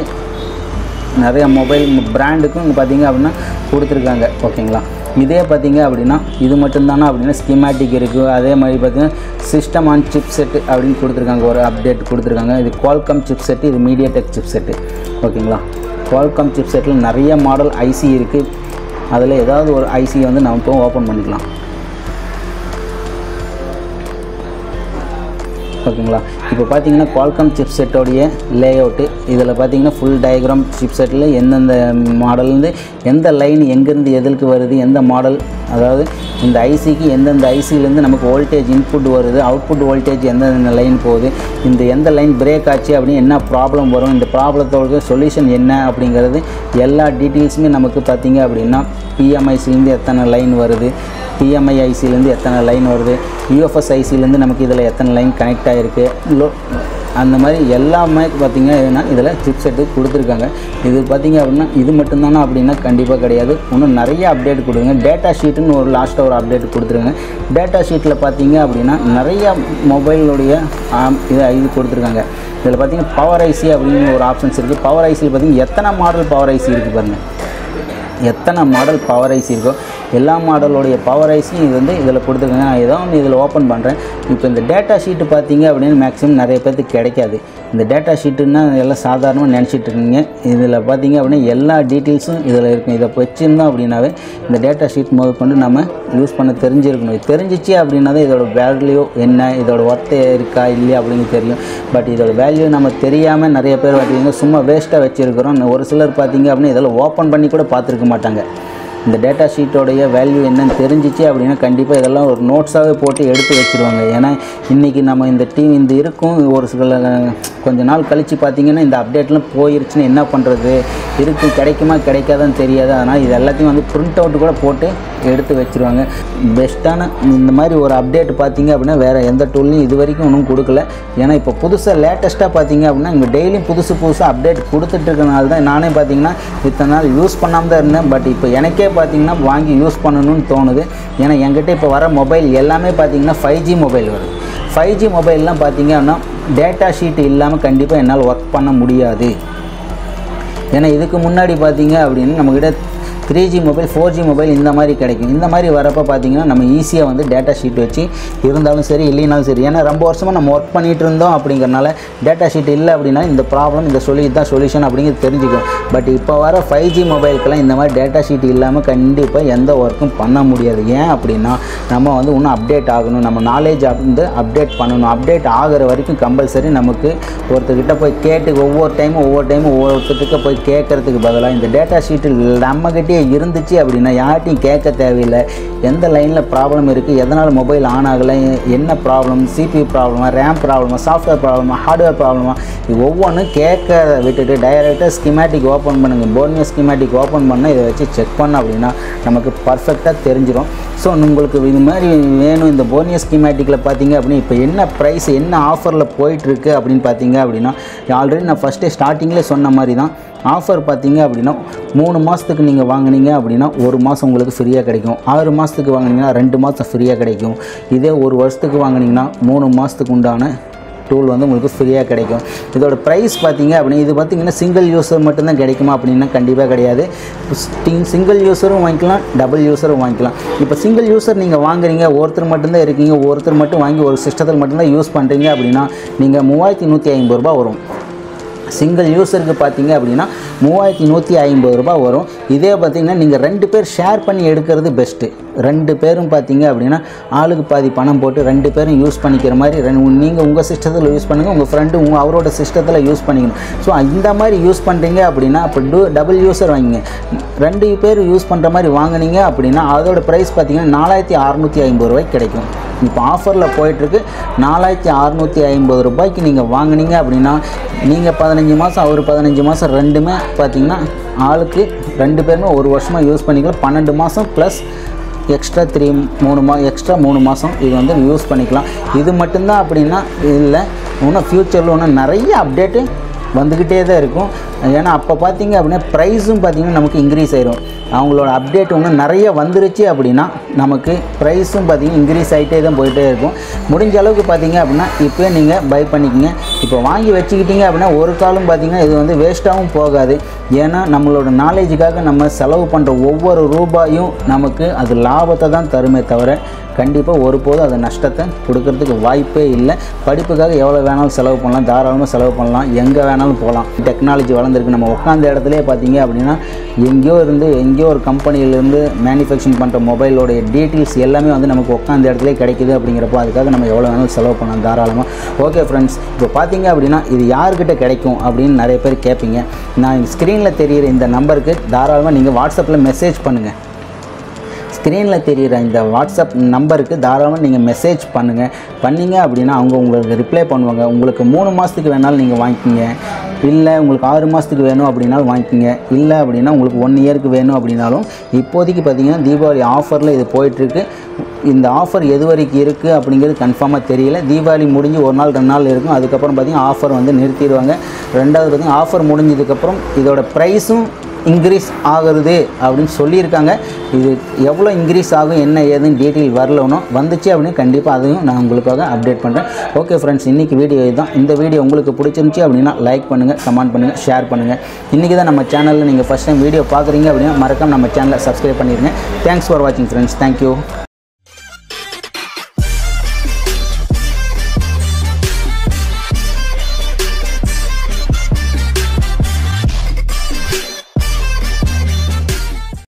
நிறைய மொபைல் பிராண்டுக்கும் பார்த்தீங்க அப்படின்னா கொடுத்துருக்காங்க ஓகேங்களா இதே பார்த்தீங்க அப்படின்னா இது மட்டும்தானா அப்படின்னா ஸ்கீமேட்டிக் இருக்குது அதே மாதிரி பார்த்தீங்கன்னா சிஸ்டம் ஆன் சிப் செட்டு அப்படின்னு கொடுத்துருக்காங்க ஒரு அப்டேட் கொடுத்துருக்காங்க இது குவால்கம் சிப் செட்டு இது மீடியாடெக் சிப் செட்டு ஓகேங்களா குவால்கம் சிப் செட்டில் நிறைய மாடல் ஐசி இருக்குது அதில் ஏதாவது ஒரு ஐசியை வந்து நம்ம இப்போ ஓப்பன் பண்ணிக்கலாம் ஓகேங்களா இப்போ பார்த்தீங்கன்னா குவால்கம் சிப் செட்டோடைய லே அவுட்டு இதில் பார்த்தீங்கன்னா ஃபுல் டயக்ராம் சிப் செட்டில் எந்தெந்த மாடல்லேருந்து எந்த லைன் எங்கேருந்து எதற்கு வருது எந்த மாடல் அதாவது இந்த ஐசிக்கு எந்தெந்த ஐசிலேருந்து நமக்கு வோல்டேஜ் இன்புட் வருது அவுட்புட் வோல்டேஜ் எந்தெந்த லைன் போகுது இந்த எந்த லைன் பிரேக் ஆச்சு அப்படின்னு என்ன ப்ராப்ளம் வரும் இந்த ப்ராப்ளத்தோட சொல்யூஷன் என்ன அப்படிங்கிறது எல்லா டீட்டெயில்ஸுமே நமக்கு பார்த்தீங்க அப்படின்னா பிஎம்ஐசிலேருந்து எத்தனை லைன் வருது டிஎம்ஐ ஐசிலேருந்து எத்தனை லைன் வருது யூஎஃப்எஸ் ஐசிலேருந்து நமக்கு இதில் எத்தனை லைன் கனெக்ட் ஆகிருக்கு லோ அந்த மாதிரி எல்லாமே பார்த்திங்கன்னா இதில் சிப் செட்டு கொடுத்துருக்காங்க இது பார்த்திங்க அப்படின்னா இது மட்டும்தானா அப்படின்னா கண்டிப்பாக கிடையாது இன்னும் நிறைய அப்டேட் கொடுங்க டேட்டா ஷீட்டுன்னு ஒரு லாஸ்ட்டாக ஒரு அப்டேட் கொடுத்துருங்க டேட்டா ஷீட்டில் பார்த்தீங்க அப்படின்னா நிறைய மொபைலுடைய இது இது கொடுத்துருக்காங்க இதில் பார்த்தீங்கன்னா பவர் ஐசி அப்படின்னு ஒரு ஆப்ஷன்ஸ் இருக்குது பவர் ஐசியில் பார்த்தீங்கன்னா எத்தனை மாடல் பவர் ஐசி இருக்குது பாருங்கள் எத்தனை மாடல் பவர் ஐசி இருக்கோ எல்லா மாடலோடைய பவர் ஐசியும் இது வந்து இதில் கொடுத்துருக்காங்க நான் ஏதோ ஒன்று இதில் ஓப்பன் பண்ணுறேன் இப்போ இந்த டேட்டா ஷீட்டு பார்த்தீங்க அப்படின்னு மேக்ஸிமம் நிறைய பேருக்கு கிடைக்காது இந்த டேட்டா ஷீட்டுன்னா எல்லாம் சாதாரணமாக நினச்சிட்டு இருக்கீங்க இதில் பார்த்தீங்க அப்படின்னா எல்லா டீட்டெயில்ஸும் இதில் இருக்கும் இதை வச்சுருந்தோம் அப்படின்னாவே இந்த டேட்டா ஷீட் முதற்கொண்டு நம்ம யூஸ் பண்ண தெரிஞ்சிருக்கணும் இது தெரிஞ்சிச்சு அப்படின்னா தான் இதோட வேல்யூ என்ன இதோட ஒர்த்து இருக்கா இல்லையா அப்படின்னு தெரியும் பட் இதோட வேல்யூ நம்ம தெரியாமல் நிறைய பேர் பார்த்தீங்கன்னா சும்மா வேஸ்ட்டாக வச்சுருக்கிறோம் ஒரு சிலர் பார்த்தீங்க அப்படின்னா இதெல்லாம் ஓப்பன் பண்ணி கூட பார்த்துருக்க மாட்டாங்க இந்த டேட்டா ஷீட்டோடைய வேல்யூ என்னன்னு தெரிஞ்சிச்சு அப்படின்னா கண்டிப்பாக இதெல்லாம் ஒரு நோட்ஸாகவே போட்டு எடுத்து வச்சுருவாங்க ஏன்னா இன்றைக்கி நம்ம இந்த டீம் இந்த இருக்கும் ஒரு சில கொஞ்ச நாள் கழித்து பார்த்தீங்கன்னா இந்த அப்டேட்லாம் போயிருச்சுன்னா என்ன பண்ணுறது இருக்கு கிடைக்குமா கிடைக்காதான்னு தெரியாது அதனால் இது எல்லாத்தையும் வந்து பிரிண்ட் அவுட் கூட போட்டு எடுத்து வச்சுருவாங்க பெஸ்ட்டான இந்த மாதிரி ஒரு அப்டேட் பார்த்தீங்க அப்படின்னா வேறு எந்த டூல்லையும் இது வரைக்கும் ஒன்றும் கொடுக்கல ஏன்னா இப்போ புதுசாக லேட்டஸ்ட்டாக பார்த்தீங்க அப்படின்னா இங்கே டெய்லியும் புதுசு புதுசாக அப்டேட் கொடுத்துட்டு இருக்கனால தான் நானே பார்த்தீங்கன்னா இத்தனை நாள் யூஸ் பண்ணாமல் தான் இருந்தேன் பட் இப்போ எனக்கே பார்த்தீங்கன்னா வாங்கி யூஸ் பண்ணணும்னு தோணுது ஏன்னா என்கிட்ட இப்போ வர மொபைல் எல்லாமே பார்த்தீங்கன்னா ஃபைவ் ஜி மொபைல் வருது ஃபைவ் ஜி மொபைல்லாம் பார்த்தீங்க அப்படின்னா டேட்டா ஷீட் இல்லாமல் கண்டிப்பாக என்னால் ஒர்க் பண்ண முடியாது ஏன்னா இதுக்கு முன்னாடி பார்த்தீங்க அப்படின்னு நம்மக்கிட்ட three G mobile four G mobile இந்த மாதிரி கிடைக்கும் இந்த மாதிரி வரப்போ பார்த்தீங்கன்னா நம்ம ஈஸியாக வந்து டேட்டா ஷீட் வச்சு இருந்தாலும் சரி இல்லைனாலும் சரி ஏன்னா ரொம்ப வருஷமாக நம்ம ஒர்க் பண்ணிகிட்டு இருந்தோம் அப்படிங்கிறனால டேட்டா ஷீட் இல்லை அப்படின்னா இந்த ப்ராப்ளம் இந்த சொல்லி தான் சொல்யூஷன் அப்படிங்கிறது தெரிஞ்சுக்கும் பட் இப்போ வர ஃபைவ் ஜி மொபைலுக்கெல்லாம் இந்த மாதிரி டேட்டா ஷீட் இல்லாமல் கண்டிப்பாக எந்த ஒர்க்கும் பண்ண முடியாது ஏன் அப்படின்னா நம்ம வந்து இன்னும் அப்டேட் ஆகணும் நம்ம நாலேஜ் வந்து அப்டேட் பண்ணணும் அப்டேட் ஆகிற வரைக்கும் கம்பல்சரி நமக்கு ஒருத்தர்கிட்ட போய் கேட்டு ஒவ்வொரு டைமும் ஒவ்வொரு டைமும் ஒவ்வொருத்தர்கிட்ட போய் கேட்கறதுக்கு பதிலாக இந்த டேட்டா ஷீட்டு நம்மகிட்டே இருந்துச்சு அப்படின்னா யார்ட்டையும் கேட்க தேவையில்லை எந்த லைனில் ப்ராப்ளம் இருக்குது எதனால் மொபைல் ஆன் ஆகலை என்ன ப்ராப்ளம் சிபி ப்ராப்ளமா ரேம் ப்ராப்ளமா சாஃப்ட்வேர் ப்ராப்ளமா ஹார்ட்வேர் ப்ராப்ளமா இது ஒவ்வொன்றும் கேட்க விட்டுட்டு டைரெக்டாக ஸ்கிமேட்டிக் ஓப்பன் பண்ணுங்கள் போர்னியா ஸ்கிமேட்டிக் ஓப்பன் பண்ணால் இதை வச்சு செக் பண்ண அப்படின்னா நமக்கு பர்ஃபெக்டாக தெரிஞ்சிடும் ஸோ உங்களுக்கு இது மாதிரி வேணும் இந்த போர்னியா ஸ்கிமேட்டிக்கில் பார்த்தீங்க அப்படின்னா இப்போ என்ன ப்ரைஸ் என்ன ஆஃபரில் போயிட்டுருக்கு அப்படின்னு பார்த்தீங்க அப்படின்னா ஆல்ரெடி நான் ஃபஸ்ட்டே ஸ்டார்டிங்கில் சொன்ன மாதிரி தான் ஆஃபர் பார்த்தீங்க அப்படின்னா மூணு மாதத்துக்கு நீங்கள் வாங்குனீங்க அப்படின்னா ஒரு மாதம் உங்களுக்கு ஃப்ரீயாக கிடைக்கும் ஆறு மாதத்துக்கு வாங்குனீங்கன்னா ரெண்டு மாதம் ஃப்ரீயாக கிடைக்கும் இதே ஒரு வருஷத்துக்கு வாங்குனீங்கன்னா மூணு மாதத்துக்கு உண்டான டூல் வந்து உங்களுக்கு ஃப்ரீயாக கிடைக்கும் இதோட ப்ரைஸ் பார்த்தீங்க அப்படின்னா இது பார்த்தீங்கன்னா சிங்கிள் யூஸர் மட்டும்தான் கிடைக்குமா அப்படின்னா கண்டிப்பாக கிடையாது சிங்கிள் யூஸரும் வாங்கிக்கலாம் டபுள் யூஸரும் வாங்கிக்கலாம் இப்போ சிங்கிள் யூஸர் நீங்கள் வாங்குறீங்க ஒருத்தர் மட்டும்தான் இருக்கீங்க ஒருத்தர் மட்டும் வாங்கி ஒரு சிஸ்டத்தில் மட்டும்தான் யூஸ் பண்ணுறீங்க அப்படின்னா நீங்கள் மூவாயிரத்தி நூற்றி ஐம்பது ரூபா வரும் சிங்கிள் யூஸருக்கு பார்த்தீங்க அப்படின்னா மூவாயிரத்தி நூற்றி ஐம்பது ரூபாய் வரும் இதே பார்த்தீங்கன்னா நீங்கள் ரெண்டு பேர் ஷேர் பண்ணி எடுக்கிறது பெஸ்ட்டு ரெண்டு பேரும் பார்த்தீங்க அப்படின்னா ஆளுக்கு பாதி பணம் போட்டு ரெண்டு பேரும் யூஸ் பண்ணிக்கிற மாதிரி ரெண்டு நீங்கள் உங்கள் சிஸ்டத்தில் யூஸ் பண்ணுங்கள் உங்கள் ஃப்ரெண்டு உங்கள் அவரோட சிஸ்டத்தில் யூஸ் பண்ணிக்கணும் ஸோ இந்த மாதிரி யூஸ் பண்ணுறீங்க அப்படின்னா அப்போ டூ டபுள் யூஸர் வாங்கிங்க ரெண்டு பேர் யூஸ் பண்ணுற மாதிரி வாங்குனீங்க அப்படின்னா அதோட ப்ரைஸ் பார்த்தீங்கன்னா நாலாயிரத்தி அறநூற்றி ஐம்பது ரூபாய்க்கு கிடைக்கும் இப்போ ஆஃபரில் போயிட்டுருக்கு நாலாயிரத்தி அறநூற்றி ஐம்பது ரூபாய்க்கு நீங்கள் வாங்குனீங்க அப்படின்னா நீங்கள் பதினஞ்சு மாதம் அவர் பதினஞ்சு மாதம் ரெண்டுமே பார்த்தீங்கன்னா ஆளுக்கு ரெண்டு பேருமே ஒரு வருஷமாக யூஸ் பண்ணிக்கலாம் பன்னெண்டு மாதம் ப்ளஸ் எக்ஸ்ட்ரா த்ரீ மூணு மா எக்ஸ்ட்ரா மூணு மாதம் இது வந்து யூஸ் பண்ணிக்கலாம் இது மட்டும்தான் அப்படின்னா இல்லை இன்னும் ஃப்யூச்சரில் இன்னும் நிறைய அப்டேட்டு வந்துக்கிட்டே தான் இருக்கும் ஏன்னா அப்போ பார்த்தீங்க அப்படின்னா ப்ரைஸும் பார்த்தீங்கன்னா நமக்கு இன்க்ரீஸ் ஆயிரும் அவங்களோட அப்டேட் இன்னும் நிறைய வந்துருச்சு அப்படின்னா நமக்கு ப்ரைஸும் பார்த்தீங்கன்னா இன்க்ரீஸ் ஆகிட்டே தான் போயிட்டே இருக்கும் முடிஞ்ச அளவுக்கு பார்த்தீங்க அப்படின்னா இப்போயே நீங்கள் பை பண்ணிக்கங்க இப்போ வாங்கி வச்சுக்கிட்டீங்க அப்படின்னா ஒரு காலம் பார்த்தீங்கன்னா இது வந்து வேஸ்ட்டாகவும் போகாது ஏன்னா நம்மளோட நாலேஜுக்காக நம்ம செலவு பண்ணுற ஒவ்வொரு ரூபாயும் நமக்கு அது லாபத்தை தான் தருமே தவிர கண்டிப்பாக ஒருபோதும் அது நஷ்டத்தை கொடுக்கறதுக்கு வாய்ப்பே இல்லை படிப்புக்காக எவ்வளோ வேணாலும் செலவு பண்ணலாம் தாராளமாக செலவு பண்ணலாம் எங்கே வேணாலும் போகலாம் டெக்னாலஜி வளர்ந்துருக்கு நம்ம உட்காந்த இடத்துலே பார்த்தீங்க அப்படின்னா எங்கேயோ இருந்து எங்கேயோ ஒரு கம்பெனியிலேருந்து மேனுஃபேக்சரிங் பண்ணுற மொபைலோடைய டீட்டெயில்ஸ் எல்லாமே வந்து நமக்கு உட்காந்த இடத்துல கிடைக்குது அப்படிங்கிறப்போ அதுக்காக நம்ம எவ்வளோ வேணாலும் செலவு பண்ணலாம் தாராளமாக ஓகே ஃப்ரெண்ட்ஸ் இப்போ பார்த்தீங்க அப்படின்னா இது யார்கிட்ட கிடைக்கும் அப்படின்னு நிறைய பேர் கேட்பீங்க நான் ஸ்க்ரீனில் தெரியிற இந்த நம்பருக்கு தாராளமாக நீங்கள் வாட்ஸ்அப்பில் மெசேஜ் பண்ணுங்கள் ஸ்க்ரீனில் தெரிகிற இந்த வாட்ஸ்அப் நம்பருக்கு தாராளமாக நீங்கள் மெசேஜ் பண்ணுங்கள் பண்ணீங்க அப்படின்னா அவங்க உங்களுக்கு ரிப்ளை பண்ணுவாங்க உங்களுக்கு மூணு மாதத்துக்கு வேணாலும் நீங்கள் வாங்கிக்கிங்க இல்லை உங்களுக்கு ஆறு மாதத்துக்கு வேணும் அப்படின்னாலும் வாங்கிக்கிங்க இல்லை அப்படின்னா உங்களுக்கு ஒன் இயருக்கு வேணும் அப்படின்னாலும் இப்போதைக்கு பார்த்தீங்கன்னா தீபாவளி ஆஃபரில் இது போயிட்டுருக்கு இந்த ஆஃபர் எது வரைக்கும் இருக்குது அப்படிங்கிறது கன்ஃபார்மாக தெரியல தீபாவளி முடிஞ்சு ஒரு நாள் ரெண்டு நாள் இருக்கும் அதுக்கப்புறம் பார்த்தீங்கன்னா ஆஃபர் வந்து நிறுத்திடுவாங்க ரெண்டாவது பார்த்தீங்கன்னா ஆஃபர் முடிஞ்சதுக்கப்புறம் இதோட ப்ரைஸும் இன்க்ரீஸ் ஆகுறது அப்படின்னு சொல்லியிருக்காங்க இது எவ்வளோ இன்க்ரீஸ் ஆகும் என்ன ஏதுன்னு டீட்டெயில் வரலனும் வந்துச்சு அப்படின்னு கண்டிப்பாக அதையும் நான் உங்களுக்காக அப்டேட் பண்ணுறேன் ஓகே ஃப்ரெண்ட்ஸ் இன்றைக்கி வீடியோ இதுதான் இந்த வீடியோ உங்களுக்கு பிடிச்சிருந்துச்சி அப்படின்னா லைக் பண்ணுங்கள் கமெண்ட் பண்ணுங்கள் ஷேர் பண்ணுங்கள் இன்றைக்கி தான் நம்ம சேனலில் நீங்கள் ஃபஸ்ட் டைம் வீடியோ பார்க்குறீங்க அப்படின்னா மறக்காம நம்ம சேனலை சப்ஸ்கிரைப் பண்ணிடுங்க தேங்க்ஸ் ஃபார் வாட்சிங் ஃப்ரெண்ட்ஸ் தேங்க்யூ